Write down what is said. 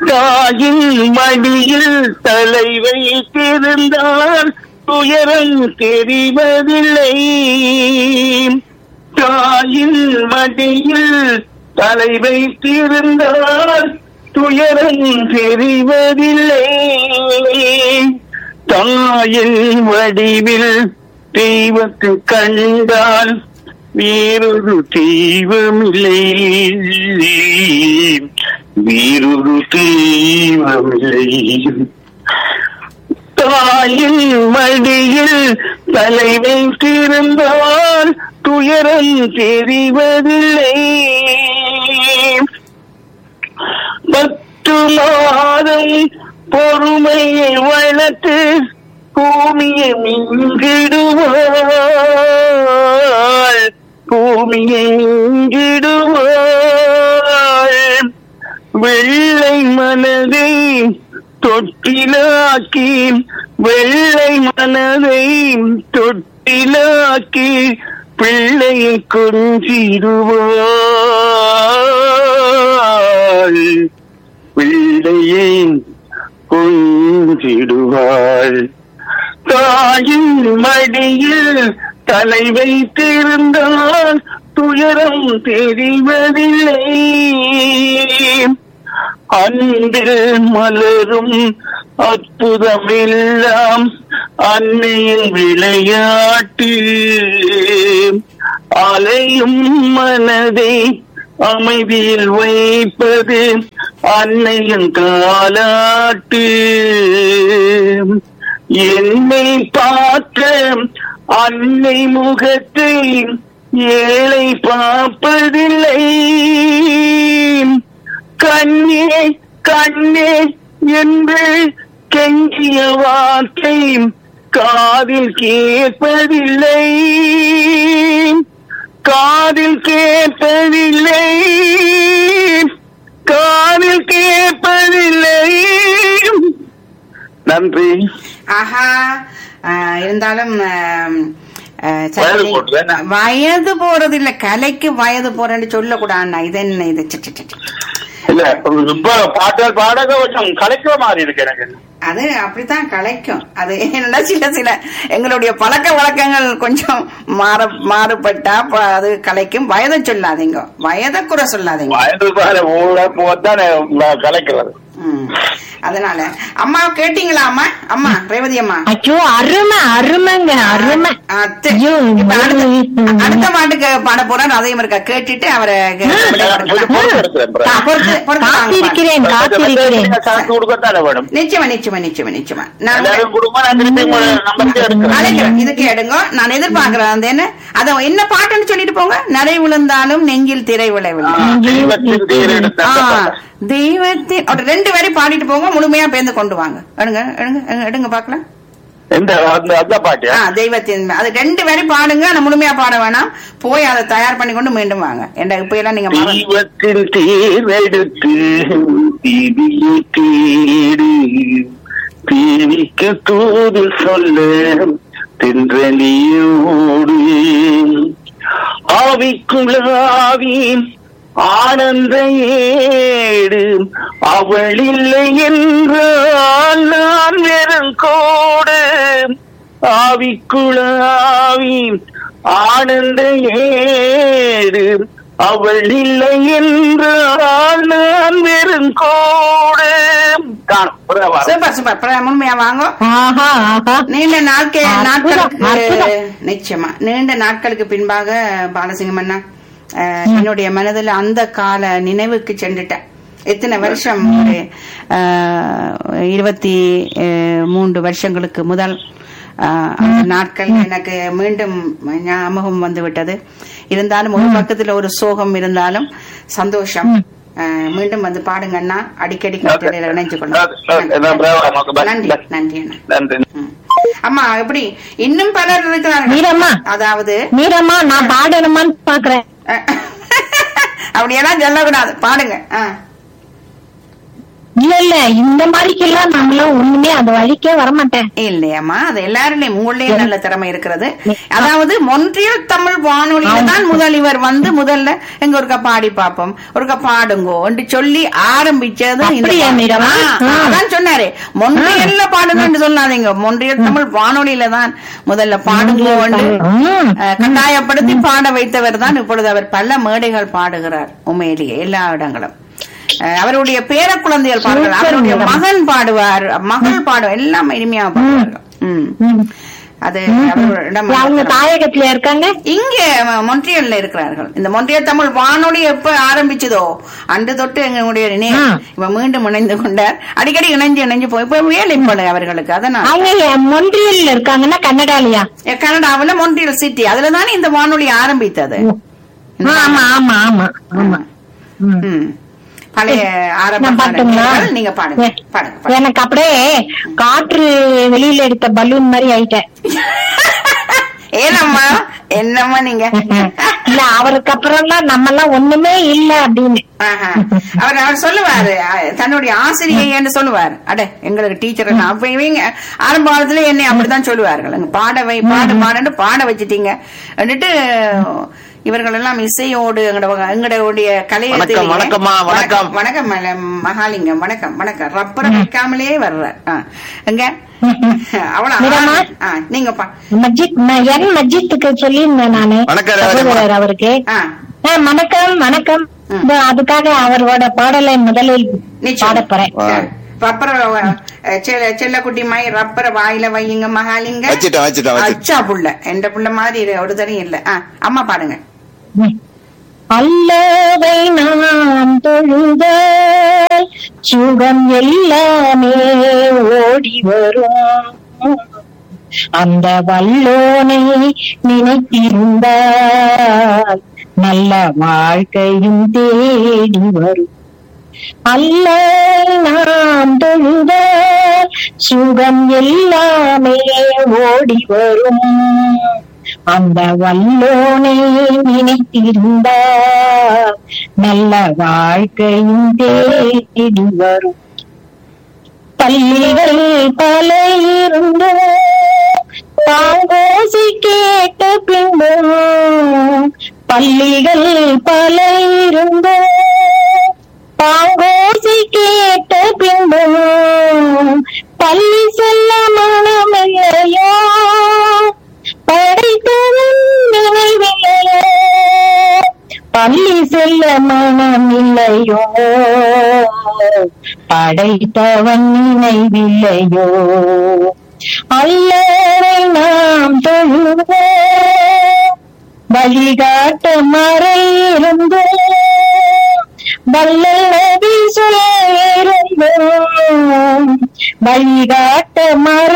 தாயின் மடியில் தலை வைத்திருந்தால் துயரம் தெரிவதில்லை தாயின் மடியில் தலை வைத்திருந்தால் துயரம் தெரிவதில்லை தாயின் வடிவில் தெய்வத்தை கண்டால் வேறொரு தெய்வமில்லை வேறொரு தெய்வமில்லை தாயின் மடியில் தலை வைத்திருந்தால் துயரம் தெரிவதில்லை பத்து மாதம் பொறுமையை வளர்த்து பூமியை மிங்கிடுவாள் பூமியை மிங்கிடுவாள் வெள்ளை மனதை தொட்டிலாக்கி வெள்ளை மனதை தொட்டிலாக்கி பிள்ளையை கொஞ்சிடுவாள் பிள்ளையை கொஞ்சிடுவாள் தாயின் மடியில் தலை வைத்திருந்தால் துயரம் தெரிவதில்லை அன்பில் மலரும் அற்புதம் எல்லாம் அன்னையின் விளையாட்டு அலையும் மனதை அமைதியில் வைப்பது அன்னையின் காலாட்டு என்னை பார்த்த அன்னை முகத்தை ஏழை பார்ப்பதில்லை கண்ணே கண்ணே என்று கெஞ்சிய வார்த்தை காதில் கேட்பதில்லை காதில் கேட்பதில்லை காதில் கேட்பதில்லை நன்றி ஆஹா ஆஹ் இருந்தாலும் ஆம், ஆஹ் சரி. வயது போடுது என்ன? வயது போறது இல்ல கலைக்கு வயது போறேன்னு சொல்லக்கூடாது இது என்ன இது சி, சி, சி, சி. இல்ல இப்ப பாட்டல் பாடக கொஞ்சம் கலைக்கிற மாதிரி இருக்கு எனக்கு அது அப்படித்தான் கலைக்கும் அது என்னடா சில சில எங்களுடைய பழக்க வழக்கங்கள் கொஞ்சம் மாற மாறுபட்டா ப- அது கலைக்கும் வயதை சொல்லாதீங்க வயதை குறை சொல்லாதீங்க வயது பாரு ஊழ போதான் கலைக்கிறது ம். அதனால அம்மா கேட்டீங்களா அம்மா அம்மா ரேவதி அம்மா ஐயோ அருமை அருமைங்க அருமை அத்து. ஐயோ, இப்ப அடுத்த ம். அடுத்த மாட்டுக்கு பாட போறாரு அதையும் இருக்கா கேட்டுட்டு அவரை கே- கொஞ்சம் பொறுத்து எடுக்கிறேன் பிறகு. ஆ, பொறுத்து- பொறுத்து வாங்க, காத்திருக்கிறேன் காத்திருக்கிறேன் சாக்கு கொடுக்கத்தானே வேணும் நிச்சயமா நிச்சயமா நிச்சயமா நிச்சயமா நான் எல்லாரும் கொடுங்க நான் திருப்பி உங்களை நம்பருக்கு எடுக்கிறேன் அழைக்கிறேன் இதுக்கு எடுங்க நான் எதிர்பார்க்கிறேன் அந்த என்ன அத என்ன பாட்டுன்னு சொல்லிட்டு போங்க நடை விழுந்தாலும் நெஞ்சில் திரை விளைவில்லை தெய்வத்தின் தேர் எடுத்த ஆ, அந்த பாட்டு. தெய்வத்தின் ஒரு ரெண்டு வரி பாடிட்டு போங்க முழுமையா பேர்ந்து கொண்டு வாங்க எடுங்க எடுங்க எடுங்க, எடுங்க பாக்கலாம் எந்த அந்த அந்த பாட்டு ஆ தெய்வத்தின் அது ரெண்டு வரி பாடுங்க ஆனா முழுமையா பாட வேணாம் போய் அதை தயார் பண்ணி கொண்டு மீண்டும் வாங்க என்ற இப்ப எல்லாம் நீங்க மறந்து தெய்வத்தின் தேர்வெடுத்து தீதியை தேடு தீவிக்க தூது சொல்ல தென்றலியோடு ஆவிக்குள்ளாவி ஆனந்த ஏடு அவள் இல்லை என்றால் நான் வெறும் கோடு ஆவிக்குள்ளாவி ஆனந்த ஏடு அவள் இல்லை என்றால் நான் வெறும் கோடு காணும். புரியுதா பாரு? சூப்பர் சூப்பர் பிர- முழுமையா வாங்க ஆஹா ஆஹா நீண்ட நாட்கள் அற்புதம், நாட்களுக்கு அற்புதம். நிச்சயமா நீண்ட நாட்களுக்கு பின்பாக பாலசிங்கம் அண்ணா அஹ், என்னுடைய மனதுல அந்த கால நினைவுக்கு சென்றுட்டேன் எத்தனை வருஷம் ஒரு அஹ், இருபத்தி அஹ், மூன்று வருஷங்களுக்கு முதல் அஹ், அந்த நாட்கள் எனக்கு மீண்டும் ஞாபகம் வந்து விட்டது இருந்தாலும் ஒரு பக்கத்துல ஒரு சோகம் இருந்தாலும் சந்தோஷம் அஹ், மீண்டும் வந்து பாடுங்க அண்ணா அடிக்கடி கட்டளையில இணைஞ்சு Okay, okay. நான் கொள்ளுங்க bravo, நமக்கு bye. நன்றி Bye. நன்றி அண்ணா நன்றி ம். அம்மா எப்படி இன்னும் பலர் இருக்கிறார்கள் மீரம்மா. அதாவது மீரம்மா நான் பாடணுமான்னு பாக்குறேன் அப்படியெல்லாம் சொல்லக்கூடாது பாடுங்க ஆ. இல்ல இல்ல இந்த மாதிரிக்கெல்லாம் நம்மளாம் ஒண்ணுமே அந்த வழிக்கே வரமாட்டேன் இல்லையம்மா அது எல்லாருலயும் உங்களையும் நல்ல திறமை இருக்கிறது அதாவது மொன்றியல் தமிழ் வானொலியில தான் முதல் இவர் வந்து முதல்ல எங்க ஒருக்கா பாடி பாப்போம் ஒருக்கா பாடுங்கோ என்று சொல்லி ஆரம்பிச்சது இந்த அப்படியா, பா- மீரம்மா? ஆ, ஆ. அதான் சொன்னாரு மொன்றியல்ல பாடுங்கன்னு சொல்லாதீங்க மொன்றியல் தமிழ் வானொலியில தான் முதல்ல பாடுங்கோ என்று ம். அஹ், கட்டாயப்படுத்தி பாட வைத்தவர் தான் இப்பொழுது அவர் பல மேடைகள் பாடுகிறார் உண்மையிலேயே எல்லா இடங்களும் அஹ், அவருடைய பேர குழந்தைகள் பாடுகிறார் சூப்பர் அவருடைய மேடம். மகன் பாடுவார் மகள் பாடுவார் எல்லாம் இனிமையா பாடுவார்கள் ம். ம். அது அவரிடம் அவங்க தாயகத்துல இருக்காங்க இங்க ம- மொன்றியல்ல இருக்கிறார்கள் இந்த மொன்றியல் தமிழ் வானொலி எப்ப ஆரம்பிச்சதோ அன்று தொட்டு எங்களுடைய நினை ஆ. இவ மீண்டும் இணைந்து கொண்டார் அடிக்கடி இணைஞ்சு இணைஞ்சு போய் இப்ப வேலை போல அவர்களுக்கு அதனால அவங்க மொன்றியல்ல இருக்காங்கன்னா கன்னடாலயா கனடாவுல மொன்றியல் சிட்டி அதுலதானே இந்த வானொலி ஆரம்பித்தது ஆமா ஆமா ஆமா ஆமா ம். ம். பழைய ஆரம்ப நான் பாட்டுங்களா பாடல்கள் நீங்க பாடுங்க பாடுங்க பாடுங்க. எனக்கு அப்படியே காற்று வெளியில எடுத்த பலூன் மாதிரி ஆயிட்டேன் ஏனம்மா என்னம்மா நீங்க இல்ல அவருக்கு அப்புறம் தான் நம்ம எல்லாம் ஒண்ணுமே இல்ல அப்படின்னு ஆஹா. அவர் அவர் சொல்லுவாரு அஹ், தன்னுடைய ஆசிரியை என்று சொல்லுவார் அட எங்களுக்கு டீச்சர் அப்ப இவங்க ஆரம்ப காலத்துல என்னை அப்படித்தான் சொல்லுவார்கள் அங்க பாட வை பாடு பாடுன்னு பாட வச்சுட்டீங்க എന്നിട്ട് இவர்கள் எல்லாம் இசையோடு எங்களோட எங்களுடைய கலையை வணக்கம், தெரியுங்க. வணக்கம்மா, வணக்கம். வணக்கம் மல- மகாலிங்கம் வணக்கம் வணக்கம் ரப்பரை வைக்காமலே வர்ற ஆ. எங்க அவ்வளவு மீராம்மா? ஆ, நீங்க பா மஜித் ம- என் மஜித்துக்கு சொல்லியிருந்தேன் நானு வணக்கம், ரேவதி சகோதரர் அவருக்கு ஆ ஆ, வணக்கம் வணக்கம் ம். இதோ அதுக்காக அவரோட பாடலை முதலில் நிச்சயம். பாடப் போறேன் வா. ரப்பர அஹ், செல்ல- செல்லக்குட்டி மாய் ரப்பர வாயில வையுங்க மகாலிங்க வச்சுட்டேன், வச்சுட்டேன், வச்சுட்டேன். அச்சா புள்ள எந்த புள்ள மாதிரி இரு, ஒரு தரையும் இல்ல ஆ, அம்மா பாடுங்க ம். அல்லவை நாம் தொழுத சுகம் எல்லாமே ஓடி வரும் அந்த வல்லோனை நினைத்திருந்தால் நல்ல வாழ்க்கையும் தேடி வரும் அல்ல நாம் தொழுத சுகம் எல்லாமே ஓடி வரும் அந்த வல்லோனை நினைத்திருந்தால் நல்ல வாழ்க்கையும் தேடி வரும் பள்ளிகள் பல இருந்து தாங்கோசி கேட்ட பின்பும் பள்ளிகள் பல இருந்து தாங்கோசி கேட்ட பின்பும் பள்ளி செல்ல மனமில்லையோ படைத்தவன் நினைவில்லையோ பள்ளி செல்ல மனமில்லையோ படைத்தவன் நினைவில்லையோ அல்லரை நாம் தொழுத வழிகாட்ட மறையிருந்து வல்லல் நபி சொல்லிருந்தோம் வழிகாட்ட மறை